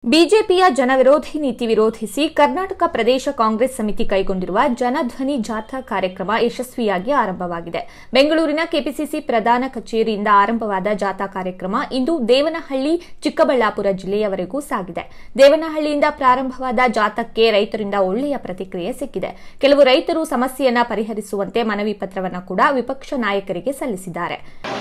ಬಿಜೆಪಿಯ ಜನವಿರೋಧಿ ನೀತಿ ವಿರೋಧಿಸಿ ಕರ್ನಾಟಕ ಪ್ರದೇಶ ಕಾಂಗ್ರೆಸ್ ಸಮಿತಿ ಕೈಗೊಂಡಿರುವ ಜನಧ್ವನಿ ಜಾಥಾ ಕಾರ್ಯಕ್ರಮ ಯಶಸ್ವಿಯಾಗಿ ಆರಂಭವಾಗಿದೆ ಬೆಂಗಳೂರಿನ ಕೆಪಿಸಿಸಿ ಪ್ರಧಾನ ಕಚೇರಿಯಿಂದ ಆರಂಭವಾದ ಜಾಥಾ ಕಾರ್ಯಕ್ರಮ ಇಂದು ದೇವನಹಳ್ಳಿ ಚಿಕ್ಕಬಳ್ಳಾಪುರ ಜಿಲ್ಲೆಯವರೆಗೂ ಸಾಗಿದೆ ದೇವನಹಳ್ಳಿಯಿಂದ ಪ್ರಾರಂಭವಾದ ಜಾಥಾಕ್ಕೆ ರೈತರಿಂದ ಒಳ್ಳೆಯ ಪ್ರತಿಕ್ರಿಯೆ ಸಿಕ್ಕಿದೆ ಕೆಲವು ರೈತರು ಸಮಸ್ಯೆಯನ್ನ ಪರಿಹರಿಸುವಂತೆ ಮನವಿ ಪತ್ರವನ್ನು ಕೂಡ ವಿಪಕ್ಷ ನಾಯಕರಿಗೆ ಸಲ್ಲಿಸಿದ್ದಾರೆ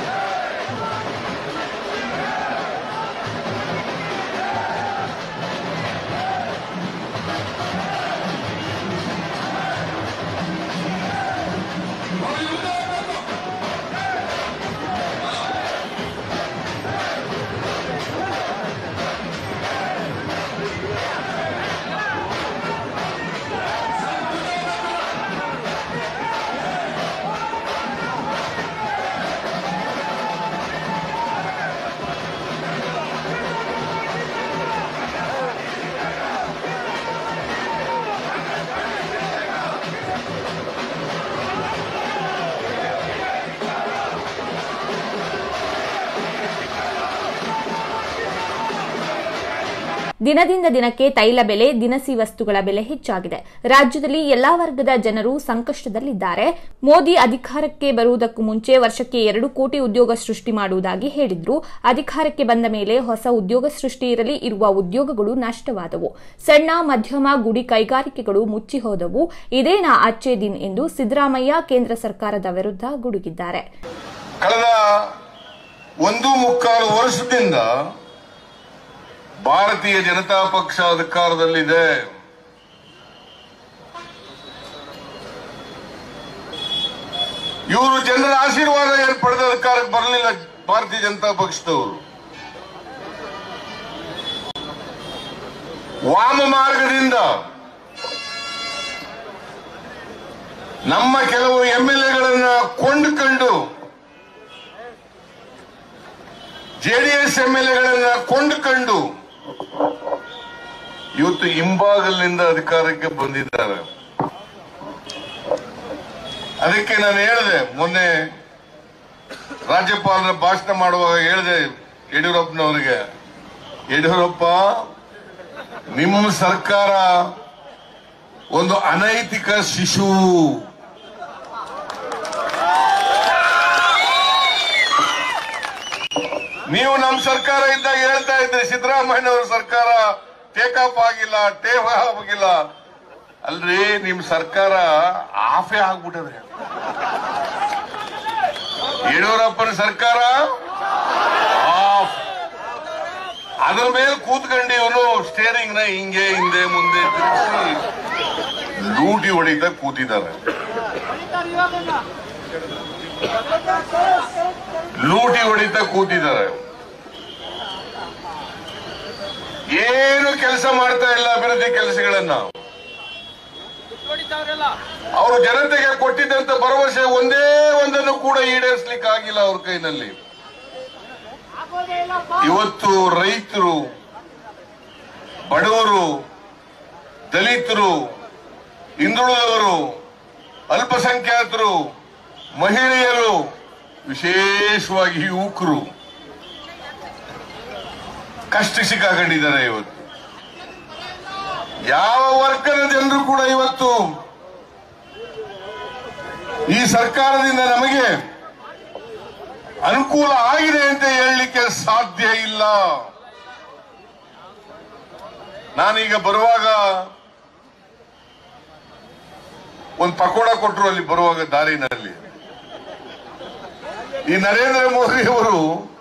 ದಿನದಿಂದ ದಿನಕ್ಕೆ ತೈಲ ಬೆಲೆ ದಿನಸಿ ವಸ್ತುಗಳ ಬೆಲೆ ಹೆಚ್ಚಾಗಿದೆ ರಾಜ್ಯದಲ್ಲಿ ಎಲ್ಲಾ ವರ್ಗದ ಜನರು ಸಂಕಷ್ಟದಲ್ಲಿದ್ದಾರೆ ಮೋದಿ ಅಧಿಕಾರಕ್ಕೆ ಬರುವುದಕ್ಕೂ ಮುಂಚೆ ವರ್ಷಕ್ಕೆ ಎರಡು ಕೋಟಿ ಉದ್ಯೋಗ ಸೃಷ್ಟಿ ಮಾಡುವುದಾಗಿ ಹೇಳಿದ್ರು ಅಧಿಕಾರಕ್ಕೆ ಬಂದ ಮೇಲೆ ಹೊಸ ಉದ್ಯೋಗ ಸೃಷ್ಟಿ ಇರಲಿ ಇರುವ ಉದ್ಯೋಗಗಳು ನಷ್ಟವಾದವು ಸಣ್ಣ ಮಧ್ಯಮ ಗುಡಿ ಕೈಗಾರಿಕೆಗಳು ಮುಚ್ಚಿ ಹೋದವು ಇದೇನಾ ಅಚ್ಚೇ ದಿನ್ ಎಂದು ಸಿದ್ದರಾಮಯ್ಯ ಕೇಂದ್ರ ಸರ್ಕಾರದ ವಿರುದ್ಧ ಗುಡುಗಿದ್ದಾರೆ ಕಳೆದ ಒಂದು ಮುಕ್ಕಾಲು ವರ್ಷದಿಂದ ಭಾರತೀಯ ಜನತಾ ಪಕ್ಷ ಅಧಿಕಾರದಲ್ಲಿದೆ ಇವರು ಜನರ ಆಶೀರ್ವಾದ ಏನು ಪಡೆದ ಅಧಿಕಾರಕ್ಕೆ ಬರಲಿಲ್ಲ ಭಾರತೀಯ ಜನತಾ ಪಕ್ಷದವರು ವಾಮ ಮಾರ್ಗದಿಂದ ನಮ್ಮ ಕೆಲವು ಎಂಎಲ್ಎಗಳನ್ನ ಕೊಂಡುಕೊಂಡು ಜೆಡಿಎಸ್ ಎಂಎಲ್ಎಗಳನ್ನ ಕೊಂಡುಕೊಂಡು ಇವತ್ತು ಹಿಂಬಾಗಲಿನಿಂದ ಅಧಿಕಾರಕ್ಕೆ ಬಂದಿದ್ದಾರೆ ಅದಕ್ಕೆ ನಾನು ಹೇಳಿದೆ ಮೊನ್ನೆ ರಾಜ್ಯಪಾಲರ ಭಾಷಣ ಮಾಡುವಾಗ ಹೇಳಿದೆ ಯಡಿಯೂರಪ್ಪನವರಿಗೆ ಯಡಿಯೂರಪ್ಪ ನಿಮ್ಮ ಸರ್ಕಾರ ಒಂದು ಅನೈತಿಕ ಶಿಶು ನೀವು ನಮ್ಮ ಸರ್ಕಾರ ಇದ್ದಾಗ ಹೇಳ್ತಾ ಇದ್ರಿ ಸಿದ್ದರಾಮಯ್ಯನವರ ಸರ್ಕಾರ ಟೇಕ್ ಆಫ್ ಆಗಿಲ್ಲ ಟೇಕ್ ಆಫ್ ಆಗಿಲ್ಲ ಅಲ್ರಿ ನಿಮ್ ಸರ್ಕಾರ ಆಫೇ ಆಗ್ಬಿಟ್ಟದೆ ಯಡಿಯೂರಪ್ಪನ ಸರ್ಕಾರ ಆಫ್ ಅದ್ರ ಮೇಲೆ ಕೂತ್ಕೊಂಡು ಇವನು ಸ್ಟೇರಿಂಗ್ ನ ಹಿಂಗೆ ಹಿಂದೆ ಮುಂದೆ ತಿರುಗಿಸಿ ಲೂಟಿ ಹೊಡಿತಾ ಕೂತಿದ್ದಾರೆ ಲೂಟಿ ಹೊಡಿತಾ ಕೂತಿದ್ದಾರೆ ಏನು ಕೆಲಸ ಮಾಡ್ತಾ ಇಲ್ಲ ಅಭಿವೃದ್ಧಿ ಕೆಲಸಗಳನ್ನ ಅವರು ಜನತೆಗೆ ಕೊಟ್ಟಿದ್ದಂತ ಭರವಸೆ ಒಂದೇ ಒಂದನ್ನು ಕೂಡ ಈಡೇರಿಸಲಿಕ್ಕೆ ಆಗಿಲ್ಲ ಅವ್ರ ಕೈನಲ್ಲಿ ಇವತ್ತು ರೈತರು ಬಡವರು ದಲಿತರು ಹಿಂದುಳಿದವರು ಅಲ್ಪಸಂಖ್ಯಾತರು ಮಹಿಳೆಯರು ವಿಶೇಷವಾಗಿ ಯುವಕರು ಕಷ್ಟ ಸಿಕ್ಕಾಕೊಂಡಿದ್ದಾರೆ ಇವತ್ತು ಯಾವ ವರ್ಗದ ಜನರು ಕೂಡ ಇವತ್ತು ಈ ಸರ್ಕಾರದಿಂದ ನಮಗೆ ಅನುಕೂಲ ಆಗಿದೆ ಅಂತ ಹೇಳಲಿಕ್ಕೆ ಸಾಧ್ಯ ಇಲ್ಲ ನಾನೀಗ ಬರುವಾಗ ಒಂದು ಪಕೋಡ ಕೊಟ್ಟರು ಅಲ್ಲಿ ಬರುವಾಗ ದಾರಿನಲ್ಲಿ ಈ ನರೇಂದ್ರ ಮೋದಿ ಅವರು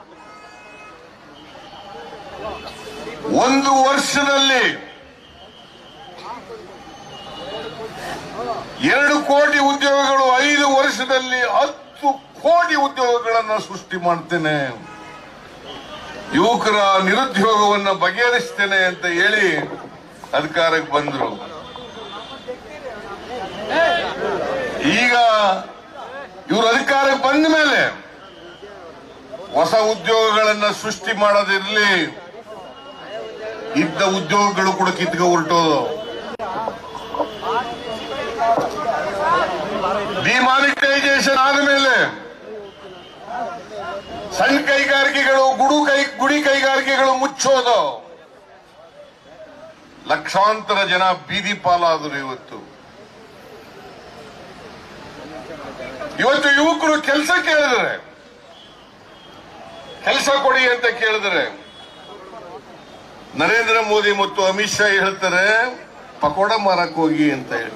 ಒಂದು ವರ್ಷದಲ್ಲಿ ಎರಡು ಕೋಟಿ ಉದ್ಯೋಗಗಳು ಐದು ವರ್ಷದಲ್ಲಿ ಹತ್ತು ಕೋಟಿ ಉದ್ಯೋಗಗಳನ್ನು ಸೃಷ್ಟಿ ಮಾಡ್ತೇನೆ ಯುವಕರ ನಿರುದ್ಯೋಗವನ್ನ ಬಗೆಹರಿಸ್ತೇನೆ ಅಂತ ಹೇಳಿ ಅಧಿಕಾರಕ್ಕೆ ಬಂದ್ರು ಈಗ ಇವರು ಅಧಿಕಾರಕ್ಕೆ ಬಂದ ಮೇಲೆ ಹೊಸ ಉದ್ಯೋಗಗಳನ್ನ ಸೃಷ್ಟಿ ಮಾಡೋದಿರ್ಲಿ ಇದ್ದ ಉದ್ಯೋಗಗಳು ಕೂಡ ಕಿತ್ಕ ಹೊರಟೋದು ಡಿಮಾನಿಟೈಸೇಷನ್ ಆದಮೇಲೆ ಸಣ್ಣ ಕೈಗಾರಿಕೆಗಳು ಗುಡು ಕೈ ಗುಡಿ ಕೈಗಾರಿಕೆಗಳು ಮುಚ್ಚೋದು ಲಕ್ಷಾಂತರ ಜನ ಬೀದಿ ಪಾಲಾದರು ಇವತ್ತು ಇವತ್ತು ಯುವಕರು ಕೆಲಸ ಕೇಳಿದರೆ ಕೆಲಸ ಕೊಡಿ ಅಂತ ಕೇಳಿದರೆ ನರೇಂದ್ರ ಮೋದಿ ಮತ್ತು ಅಮಿತ್ ಶಾ ಹೇಳ್ತಾರೆ ಪಕೋಡ ಮಾರಕ್ ಹೋಗಿ ಅಂತ ಹೇಳಿ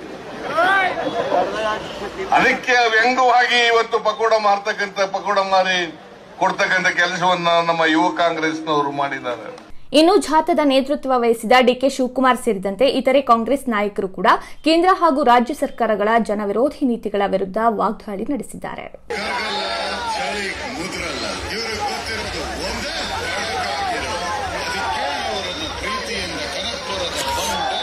ಅದಕ್ಕೆ ವ್ಯಂಗ್ಯವಾಗಿ ಇವತ್ತು ಪಕೋಡ ಮಾರ್ತಕ್ಕಂಥ ಪಕೋಡ ಮಾರಿ ಕೊಡ್ತಕ್ಕಂಥ ಕೆಲಸವನ್ನ ನಮ್ಮ ಯುವ ಕಾಂಗ್ರೆಸ್ನವರು ಮಾಡಿದ್ದಾರೆ ಇನ್ನು ಜಾಥಾದ ನೇತೃತ್ವ ವಹಿಸಿದ ಡಿಕೆ ಶಿವಕುಮಾರ್ ಸೇರಿದಂತೆ ಇತರೆ ಕಾಂಗ್ರೆಸ್ ನಾಯಕರು ಕೂಡ ಕೇಂದ್ರ ಹಾಗೂ ರಾಜ್ಯ ಸರ್ಕಾರಗಳ ಜನವಿರೋಧಿ ನೀತಿಗಳ ವಿರುದ್ಧ ವಾಗ್ದಾಳಿ ನಡೆಸಿದ್ದಾರೆ ಚಳಿ ಮುದ್ರಲ್ಲ ಇವ್ರಿಗೆ ಗೊತ್ತಿರೋದು ಒಂದೇ ಅಡಗಾಗಿರೋ ಅದಕ್ಕೆ ಅವರನ್ನು ಪ್ರೀತಿಯಿಂದ ಕನಕಪುರದ ಬಂಡೆ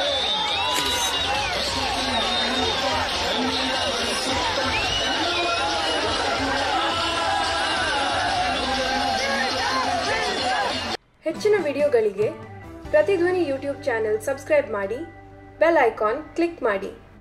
ಹೆಚ್ಚಿನ ವಿಡಿಯೋಗಳಿಗೆ ಪ್ರತಿಧ್ವನಿ ಯೂಟ್ಯೂಬ್ ಚಾನೆಲ್ ಸಬ್ಸ್ಕ್ರೈಬ್ ಮಾಡಿ ಬೆಲ್ ಐಕಾನ್ ಕ್ಲಿಕ್ ಮಾಡಿ